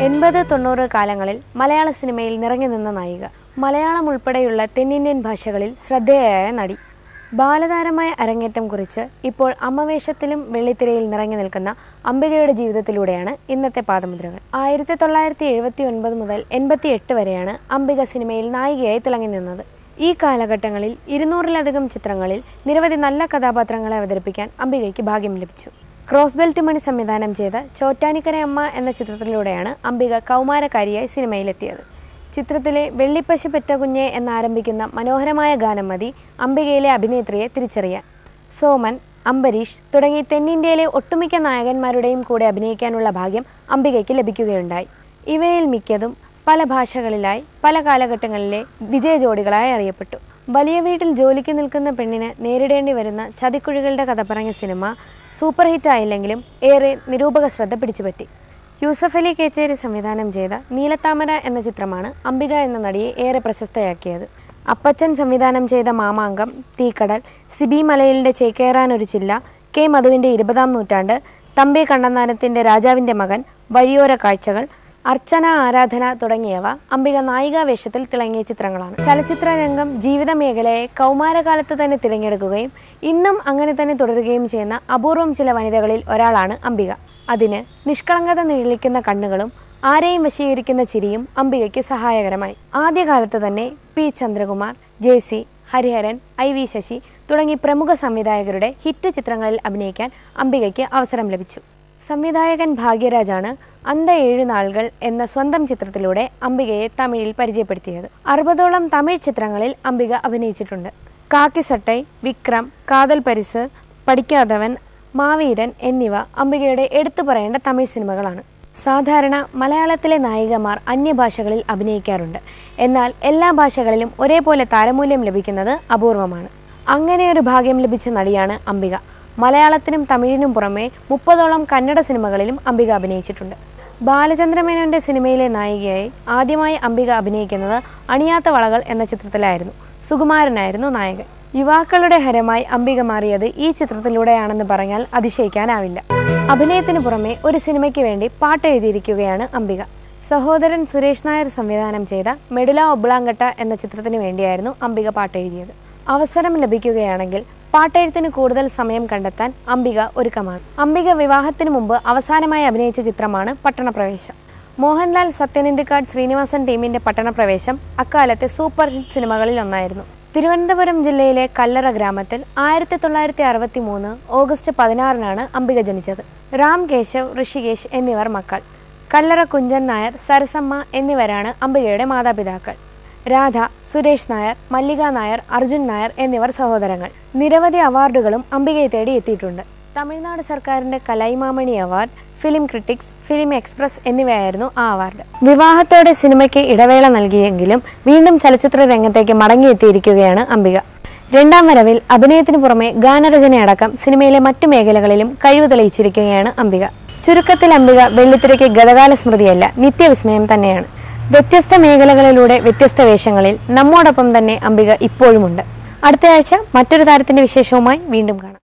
എൺപത് തൊണ്ണൂറ് കാലങ്ങളിൽ മലയാള സിനിമയിൽ നിറഞ്ഞു നിന്ന നായിക മലയാളം ഉൾപ്പെടെയുള്ള തെന്നിന്ത്യൻ ഭാഷകളിൽ ശ്രദ്ധേയയായ നടി ബാലതാരമായ അരങ്ങേറ്റം കുറിച്ച് ഇപ്പോൾ അമ്മവേഷത്തിലും വെള്ളിത്തിരയിൽ നിറഞ്ഞു നിൽക്കുന്ന അംബികയുടെ ജീവിതത്തിലൂടെയാണ് ഇന്നത്തെ പാദമുദ്രകൾ ആയിരത്തി തൊള്ളായിരത്തി എഴുപത്തി ഒൻപത് മുതൽ എൺപത്തി എട്ട് വരെയാണ് അംബിക സിനിമയിൽ നായികയായി തിളങ്ങി നിന്നത് ഈ കാലഘട്ടങ്ങളിൽ ഇരുന്നൂറിലധികം ചിത്രങ്ങളിൽ നിരവധി നല്ല കഥാപാത്രങ്ങളെ അവതരിപ്പിക്കാൻ അംബികയ്ക്ക് ഭാഗ്യം ലഭിച്ചു ക്രോസ് ബെൽറ്റ് മണി സംവിധാനം ചെയ്ത ചോറ്റാനിക്കര അമ്മ എന്ന ചിത്രത്തിലൂടെയാണ് അംബിക കൗമാരക്കാരിയായി സിനിമയിലെത്തിയത് ചിത്രത്തിലെ വെള്ളിപ്പശു പെറ്റ കുഞ്ഞെ എന്നാരംഭിക്കുന്ന മനോഹരമായ ഗാനം മതി അംബികയിലെ അഭിനേത്രിയെ തിരിച്ചറിയാൻ സോമൻ അംബരീഷ് തുടങ്ങി തെന്നിന്ത്യയിലെ ഒട്ടുമിക്ക നായകന്മാരുടെയും കൂടെ അഭിനയിക്കാനുള്ള ഭാഗ്യം അംബികയ്ക്ക് ലഭിക്കുകയുണ്ടായി ഇവയിൽ മിക്കതും പല ഭാഷകളിലായി പല കാലഘട്ടങ്ങളിലെ വിജയ ജോഡികളായി അറിയപ്പെട്ടു വലിയ വീട്ടിൽ ജോലിക്ക് നിൽക്കുന്ന പെണ്ണിന് നേരിടേണ്ടി വരുന്ന ചതിക്കുഴികളുടെ കഥ പറഞ്ഞ സിനിമ സൂപ്പർ ഹിറ്റ് ആയില്ലെങ്കിലും ഏറെ നിരൂപക ശ്രദ്ധ പിടിച്ചുപറ്റി യൂസഫ് അലി കേച്ചേരി സംവിധാനം ചെയ്ത നീലത്താമര എന്ന ചിത്രമാണ് അംബിക എന്ന നടിയെ ഏറെ പ്രശസ്തയാക്കിയത് അപ്പച്ചൻ സംവിധാനം ചെയ്ത മാമാങ്കം തീക്കടൽ സിബി മലയിലിൻ്റെ ചേക്കേറാൻ ഒരു ചില്ല കെ മധുവിൻ്റെ ഇരുപതാം നൂറ്റാണ്ട് തമ്പി കണ്ണന്താനത്തിൻ്റെ രാജാവിൻ്റെ മകൻ വഴിയോര കാഴ്ചകൾ അർച്ചന ആരാധന തുടങ്ങിയവ അംബിക നായികാവേഷത്തിൽ തിളങ്ങിയ ചിത്രങ്ങളാണ് ചലച്ചിത്ര രംഗം ജീവിത മേഖലയെ കൗമാരകാലത്ത് തന്നെ തിരഞ്ഞെടുക്കുകയും ഇന്നും അങ്ങനെ തന്നെ തുടരുകയും ചെയ്യുന്ന അപൂർവം ചില വനിതകളിൽ ഒരാളാണ് അംബിക അതിന് നിഷ്കളങ്കത നിഴലിക്കുന്ന കണ്ണുകളും ആരെയും വശീകരിക്കുന്ന ചിരിയും അംബികയ്ക്ക് സഹായകരമായി ആദ്യകാലത്ത് തന്നെ P Chandrakumar J C Hariharan I V Sasi തുടങ്ങി പ്രമുഖ സംവിധായകരുടെ ഹിറ്റ് ചിത്രങ്ങളിൽ അഭിനയിക്കാൻ അംബികയ്ക്ക് അവസരം ലഭിച്ചു സംവിധായകൻ ഭാഗ്യരാജാണ് അന്ത ഏഴു നാളുകൾ എന്ന സ്വന്തം ചിത്രത്തിലൂടെ അംബികയെ തമിഴിൽ പരിചയപ്പെടുത്തിയത് അറുപതോളം തമിഴ് ചിത്രങ്ങളിൽ അംബിക അഭിനയിച്ചിട്ടുണ്ട് കാക്കിസട്ടൈ വിക്രം കാതൽ പരിസ് പഠിക്കാത്തവൻ മാവീരൻ എന്നിവ അംബികയുടെ എടുത്തു പറയേണ്ട തമിഴ് സിനിമകളാണ് സാധാരണ മലയാളത്തിലെ നായികമാർ അന്യഭാഷകളിൽ അഭിനയിക്കാറുണ്ട് എന്നാൽ എല്ലാ ഭാഷകളിലും ഒരേപോലെ താരമൂല്യം ലഭിക്കുന്നത് അപൂർവമാണ് അങ്ങനെ ഒരു ഭാഗ്യം ലഭിച്ച നടിയാണ് അംബിക മലയാളത്തിനും തമിഴിനും പുറമെ മുപ്പതോളം കന്നഡ സിനിമകളിലും അംബിക അഭിനയിച്ചിട്ടുണ്ട് ബാലചന്ദ്രമേനോന്റെ സിനിമയിലെ നായികയായി ആദ്യമായി അംബിക അഭിനയിക്കുന്നത് അണിയാത്ത വളകൾ എന്ന ചിത്രത്തിലായിരുന്നു സുകുമാരനായിരുന്നു നായകൻ യുവാക്കളുടെ ഹരമായി അംബിക മാറിയത് ഈ ചിത്രത്തിലൂടെയാണെന്ന് പറഞ്ഞാൽ അതിശയിക്കാനാവില്ല അഭിനയത്തിന് പുറമെ ഒരു സിനിമയ്ക്ക് വേണ്ടി പാട്ടെഴുതിയിരിക്കുകയാണ് അംബിക സഹോദരൻ സുരേഷ് നായർ സംവിധാനം ചെയ്ത മെഡുല ഒബ്ലാങ്കട്ട എന്ന ചിത്രത്തിന് വേണ്ടിയായിരുന്നു അംബിക പാട്ടെഴുതിയത് അവസരം ലഭിക്കുകയാണെങ്കിൽ പാട്ടെഴുത്തിന് കൂടുതൽ സമയം കണ്ടെത്താൻ അംബിക ഒരുക്കമാണ് അംബിക വിവാഹത്തിന് മുമ്പ് അവസാനമായി അഭിനയിച്ച ചിത്രമാണ് പട്ടണപ്രവേശം മോഹൻലാൽ സത്യനന്ദിക്കാട് ശ്രീനിവാസൻ ടീമിന്റെ പട്ടണപ്രവേശം അക്കാലത്തെ സൂപ്പർ ഹിറ്റ് സിനിമകളിൽ ഒന്നായിരുന്നു തിരുവനന്തപുരം ജില്ലയിലെ കല്ലറ ഗ്രാമത്തിൽ ആയിരത്തി തൊള്ളായിരത്തി അറുപത്തി മൂന്ന് ഓഗസ്റ്റ് പതിനാറിനാണ് അംബിക ജനിച്ചത് രാം കേശവ് ഋഷികേശ് എന്നിവർ മക്കൾ കല്ലറ കുഞ്ചൻ നായർ സരസമ്മ എന്നിവരാണ് അംബികയുടെ മാതാപിതാക്കൾ രാധ സുരേഷ് നായർ മല്ലിക നായർ അർജുൻ നായർ എന്നിവർ സഹോദരങ്ങൾ നിരവധി അവാർഡുകളും അംബികയെ തേടി എത്തിയിട്ടുണ്ട് തമിഴ്നാട് സർക്കാരിന്റെ Kalaimamani award film critics film express എന്നിവയായിരുന്നു ആ അവാർഡ് വിവാഹത്തോടെ സിനിമയ്ക്ക് ഇടവേള നൽകിയെങ്കിലും വീണ്ടും ചലച്ചിത്ര രംഗത്തേക്ക് മടങ്ങിയെത്തിയിരിക്കുകയാണ് അംബിക രണ്ടാം വരവിൽ അഭിനയത്തിന് പുറമെ ഗാനരചനയടക്കം സിനിമയിലെ മറ്റു മേഖലകളിലും കഴിവ് തെളിയിച്ചിരിക്കുകയാണ് അംബിക ചുരുക്കത്തിൽ അംബിക വെള്ളിത്തിരയ്ക്ക് ഗതകാല സ്മൃതിയല്ല നിത്യവിസ്മയം തന്നെയാണ് വ്യത്യസ്ത മേഖലകളിലൂടെ വ്യത്യസ്ത വേഷങ്ങളിൽ നമ്മോടൊപ്പം തന്നെ അംബിക ഇപ്പോഴുമുണ്ട് അടുത്ത ആഴ്ച മറ്റൊരു താരത്തിന്റെ വിശേഷവുമായി വീണ്ടും കാണാം